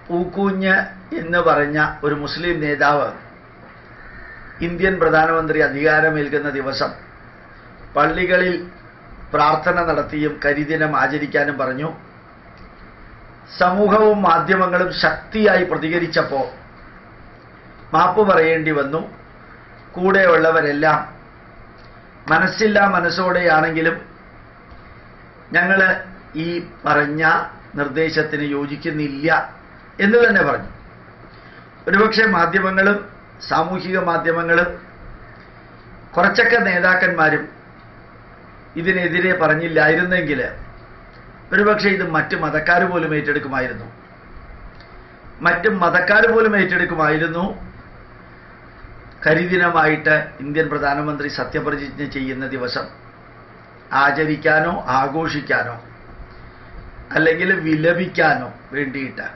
പൂക്കൂഞ്ഞ് എന്ന് പറഞ്ഞ ഒരു മുസ്ലിം നേതാവ് ഇന്ത്യൻ പ്രധാനമന്ത്രി അധികാരമേൽക്കുന്ന ദിവസം പള്ളികളിൽ പ്രാർത്ഥന നടത്തിയും കരിദിനം ആചരിക്കാനും പറഞ്ഞു സമൂഹവും മാധ്യമങ്ങളും ശക്തിയായി പ്രതികരിച്ചപ്പോൾ മാപ്പ് പറയേണ്ടി വന്നു കൂടെയുള്ളവരെല്ലാം മനസ്സില്ലാ മനസ്സോടെയാണെങ്കിലും ഞങ്ങൾ ഈ പറഞ്ഞ നിർദ്ദേശത്തിന് യോജിക്കുന്നില്ല എന്ന് തന്നെ പറഞ്ഞു ഒരുപക്ഷെ മാധ്യമങ്ങളും സാമൂഹിക മാധ്യമങ്ങളും കുറച്ചൊക്കെ നേതാക്കന്മാരും ഇതിനെതിരെ പറഞ്ഞില്ലായിരുന്നെങ്കിൽ ഒരുപക്ഷെ ഇത് മറ്റ് മതക്കാർ പോലും ഏറ്റെടുക്കുമായിരുന്നു മറ്റ് മതക്കാർ പോലും ഏറ്റെടുക്കുമായിരുന്നു കരിദിനമായിട്ട് ഇന്ത്യൻ പ്രധാനമന്ത്രി സത്യപ്രതിജ്ഞ ചെയ്യുന്ന ദിവസം ആചരിക്കാനോ ആഘോഷിക്കാനോ അല്ലെങ്കിൽ വിലപിക്കാനോ വേണ്ടിയിട്ട്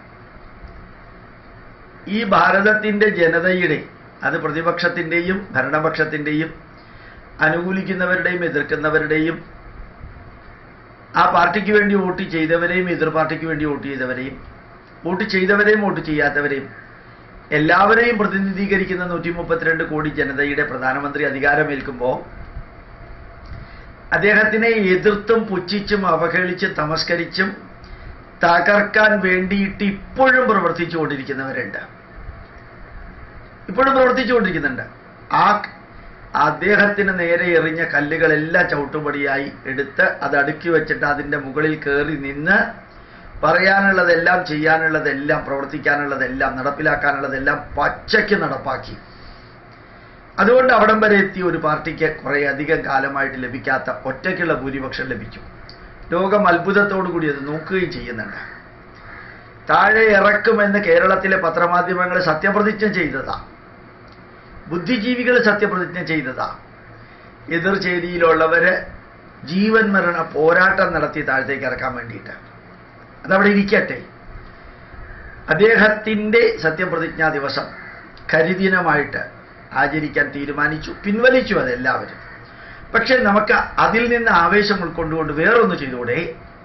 ഈ ഭാരതത്തിൻ്റെ ജനതയുടെ അത് പ്രതിപക്ഷത്തിൻ്റെയും ഭരണപക്ഷത്തിൻ്റെയും അനുകൂലിക്കുന്നവരുടെയും എതിർക്കുന്നവരുടെയും ആ പാർട്ടിക്ക് വേണ്ടി വോട്ട് ചെയ്തവരെയും എതിർ പാർട്ടിക്ക് വേണ്ടി വോട്ട് ചെയ്തവരെയും വോട്ട് ചെയ്തവരെയും വോട്ട് ചെയ്യാത്തവരെയും എല്ലാവരെയും പ്രതിനിധീകരിക്കുന്ന നൂറ്റി മുപ്പത്തിരണ്ട് കോടി ജനതയുടെ പ്രധാനമന്ത്രി അധികാരമേൽക്കുമ്പോൾ അദ്ദേഹത്തിനെ എതിർത്തും പുച്ഛിച്ചും അവഹേളിച്ചും തമസ്കരിച്ചും തകർക്കാൻ വേണ്ടിയിട്ട് ഇപ്പോഴും പ്രവർത്തിച്ചുകൊണ്ടിരിക്കുന്നവരുണ്ട് ഇപ്പോഴും പ്രവർത്തിച്ചുകൊണ്ടിരിക്കുന്നുണ്ട് ആ അദ്ദേഹത്തിന് നേരെ എറിഞ്ഞ കല്ലുകളെല്ലാം ചവിട്ടുപടിയായി എടുത്ത് അത് അടുക്കി വെച്ചിട്ട് അതിൻ്റെ മുകളിൽ കയറി നിന്ന് പറയാനുള്ളതെല്ലാം ചെയ്യാനുള്ളതെല്ലാം പ്രവർത്തിക്കാനുള്ളതെല്ലാം നടപ്പിലാക്കാനുള്ളതെല്ലാം പച്ചയ്ക്ക് നടപ്പാക്കി അതുകൊണ്ട് അവിടം വരെ എത്തിയ ഒരു പാർട്ടിക്ക് കുറേ അധികം കാലമായിട്ട് ലഭിക്കാത്ത ഒറ്റയ്ക്കുള്ള ഭൂരിപക്ഷം ലഭിച്ചു ലോകം അത്ഭുതത്തോടു കൂടി അത് നോക്കുകയും ചെയ്യുന്നുണ്ട് താഴെ ഇറക്കുമെന്ന് കേരളത്തിലെ പത്രമാധ്യമങ്ങൾ സത്യപ്രതിജ്ഞ ചെയ്തതാ ബുദ്ധിജീവികൾ സത്യപ്രതിജ്ഞ ചെയ്തതാ എതിർചേരിയിലുള്ളവര് ജീവൻ മരണ പോരാട്ടം നടത്തി താഴത്തേക്ക് ഇറക്കാൻ വേണ്ടിയിട്ട് അതവിടെ ഇരിക്കട്ടെ അദ്ദേഹത്തിൻ്റെ സത്യപ്രതിജ്ഞാ ദിവസം കരിദിനമായിട്ട് ആചരിക്കാൻ തീരുമാനിച്ചു പിൻവലിച്ചു അതെല്ലാവരും പക്ഷെ നമുക്ക് അതിൽ നിന്ന് ആവേശം ഉൾക്കൊണ്ടുകൊണ്ട് വേറൊന്ന് ചെയ്തുകൂടെ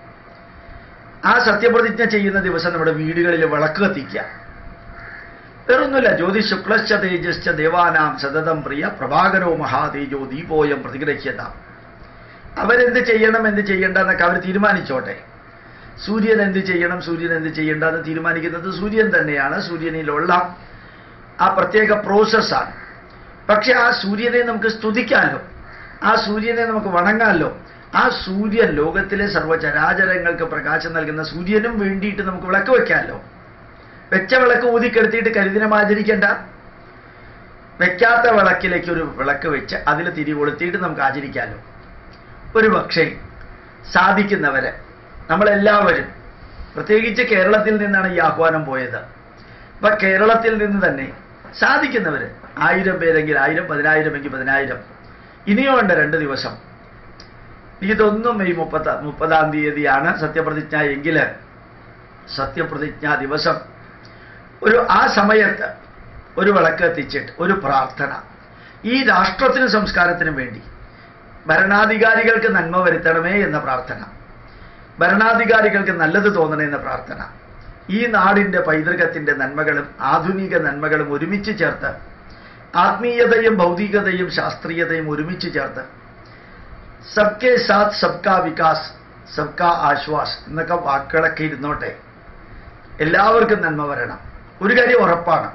ആ സത്യപ്രതിജ്ഞ ചെയ്യുന്ന ദിവസം നമ്മുടെ വീടുകളിൽ വിളക്ക് കത്തിക്കുക വേറൊന്നുമില്ല ജ്യോതി ശുക്ലശ്ച തേജശ്ച ദേവാനാം സതതം പ്രിയ പ്രഭാകരോ മഹാതേജോ ദീപോയം പ്രതിഗ്രഹ്യത അവരെന്ത് ചെയ്യണം എന്ത് ചെയ്യണ്ട എന്നൊക്കെ അവർ തീരുമാനിച്ചോട്ടെ സൂര്യൻ എന്ത് ചെയ്യണം സൂര്യൻ എന്ത് ചെയ്യണ്ട എന്ന് തീരുമാനിക്കുന്നത് സൂര്യൻ തന്നെയാണ് സൂര്യനിലുള്ള ആ പ്രത്യേക പ്രോസസ്സാണ് പക്ഷെ ആ സൂര്യനെ നമുക്ക് സ്തുതിക്കാമല്ലോ ആ സൂര്യനെ നമുക്ക് വണങ്ങാമല്ലോ ആ സൂര്യൻ ലോകത്തിലെ സർവ്വചരാചരങ്ങൾക്ക് പ്രകാശം നൽകുന്ന സൂര്യനും വേണ്ടിയിട്ട് നമുക്ക് വിളക്ക് വെക്കാമല്ലോ വെച്ച വിളക്ക് ഊതിക്കെടുത്തിയിട്ട് കരിദിനം ആചരിക്കേണ്ട വെക്കാത്ത വിളക്കിലേക്ക് ഒരു വിളക്ക് വെച്ച് അതിൽ തിരി കൊളുത്തിയിട്ട് നമുക്ക് ആചരിക്കാമല്ലോ ഒരു പക്ഷേ സാധിക്കുന്നവരെ നമ്മളെല്ലാവരും പ്രത്യേകിച്ച് കേരളത്തിൽ നിന്നാണ് ഈ ആഹ്വാനം പോയത് അപ്പൊ കേരളത്തിൽ നിന്ന് തന്നെ സാധിക്കുന്നവർ ആയിരം പേരെങ്കിൽ ആയിരം പതിനായിരം എങ്കിൽ പതിനായിരം ഇനിയും ഉണ്ട് രണ്ട് ദിവസം ഇതൊന്നും മെയ് മുപ്പത്ത മുപ്പതാം തീയതിയാണ് സത്യപ്രതിജ്ഞ എങ്കിൽ സത്യപ്രതിജ്ഞാ ദിവസം ഒരു ആ സമയത്ത് ഒരു വിളക്ക് എത്തിച്ചിട്ട് ഒരു പ്രാർത്ഥന ഈ രാഷ്ട്രത്തിനും സംസ്കാരത്തിനും വേണ്ടി ഭരണാധികാരികൾക്ക് നന്മ വരുത്തണമേ എന്ന പ്രാർത്ഥന ഭരണാധികാരികൾക്ക് നല്ലത് തോന്നണേ എന്ന പ്രാർത്ഥന ഈ നാടിൻ്റെ പൈതൃകത്തിൻ്റെ നന്മകളും ആധുനിക നന്മകളും ഒരുമിച്ച് ചേർത്ത് ആത്മീയതയും ഭൗതികതയും ശാസ്ത്രീയതയും ഒരുമിച്ച് ചേർത്ത് സബ്കെ സാത്ത് സബ്കാ വികാസ് സബ്കാ ആശ്വാസ് എന്നൊക്കെ വാക്കുകളൊക്കെ ഇരുന്നോട്ടെ എല്ലാവർക്കും നന്മ വരണം ഒരു കാര്യം ഉറപ്പാണ്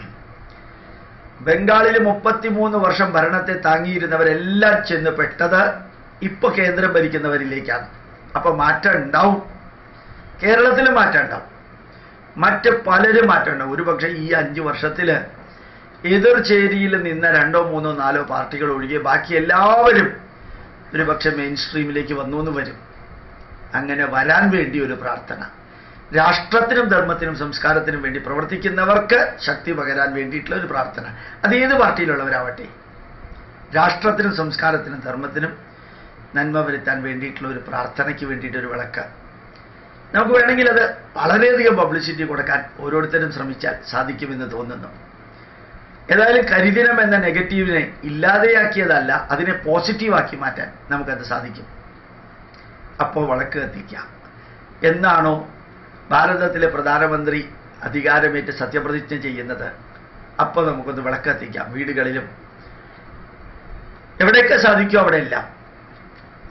ബംഗാളിൽ മുപ്പത്തിമൂന്ന് വർഷം ഭരണത്തെ താങ്ങിയിരുന്നവരെല്ലാം ചെന്ന് പെട്ടത് ഇപ്പൊ കേന്ദ്രം ഭരിക്കുന്നവരിലേക്കാണ് അപ്പൊ മാറ്റം ഉണ്ടാവും കേരളത്തിൽ മാറ്റം ഉണ്ടാവും മറ്റ് പലരും മാറ്റം ഉണ്ടാവും ഒരുപക്ഷെ ഈ അഞ്ചു വർഷത്തില് എതിർചേരിയിൽ നിന്ന രണ്ടോ മൂന്നോ നാലോ പാർട്ടികൾ ഒഴികെ ബാക്കി എല്ലാവരും ഒരുപക്ഷെ മെയിൻ സ്ട്രീമിലേക്ക് വന്നു എന്ന് വരും അങ്ങനെ വരാൻ വേണ്ടി ഒരു പ്രാർത്ഥന രാഷ്ട്രത്തിനും ധർമ്മത്തിനും സംസ്കാരത്തിനും വേണ്ടി പ്രവർത്തിക്കുന്നവർക്ക് ശക്തി പകരാൻ വേണ്ടിയിട്ടുള്ള ഒരു പ്രാർത്ഥന അത് ഏത് പാർട്ടിയിലുള്ളവരാവട്ടെ രാഷ്ട്രത്തിനും സംസ്കാരത്തിനും ധർമ്മത്തിനും നന്മ വരുത്താൻ വേണ്ടിയിട്ടുള്ള ഒരു പ്രാർത്ഥനയ്ക്ക് വേണ്ടിയിട്ടൊരു വിളക്ക് നമുക്ക് വേണമെങ്കിൽ അത് വളരെയധികം പബ്ലിസിറ്റി കൊടുക്കാൻ ഓരോരുത്തരും ശ്രമിച്ചാൽ സാധിക്കുമെന്ന് തോന്നുന്നു ഏതായാലും കരിദിനം എന്ന നെഗറ്റീവിനെ ഇല്ലാതെയാക്കിയതല്ല അതിനെ പോസിറ്റീവാക്കി മാറ്റാൻ നമുക്കത് സാധിക്കും അപ്പോൾ വിളക്ക് കത്തിക്കാം എന്നാണോ ഭാരതത്തിലെ പ്രധാനമന്ത്രി അധികാരമേറ്റ് സത്യപ്രതിജ്ഞ ചെയ്യുന്നത് അപ്പോൾ നമുക്കൊന്ന് വിളക്കത്തിക്കാം വീടുകളിലും എവിടെയൊക്കെ സാധിക്കുമോ അവിടെയെല്ലാം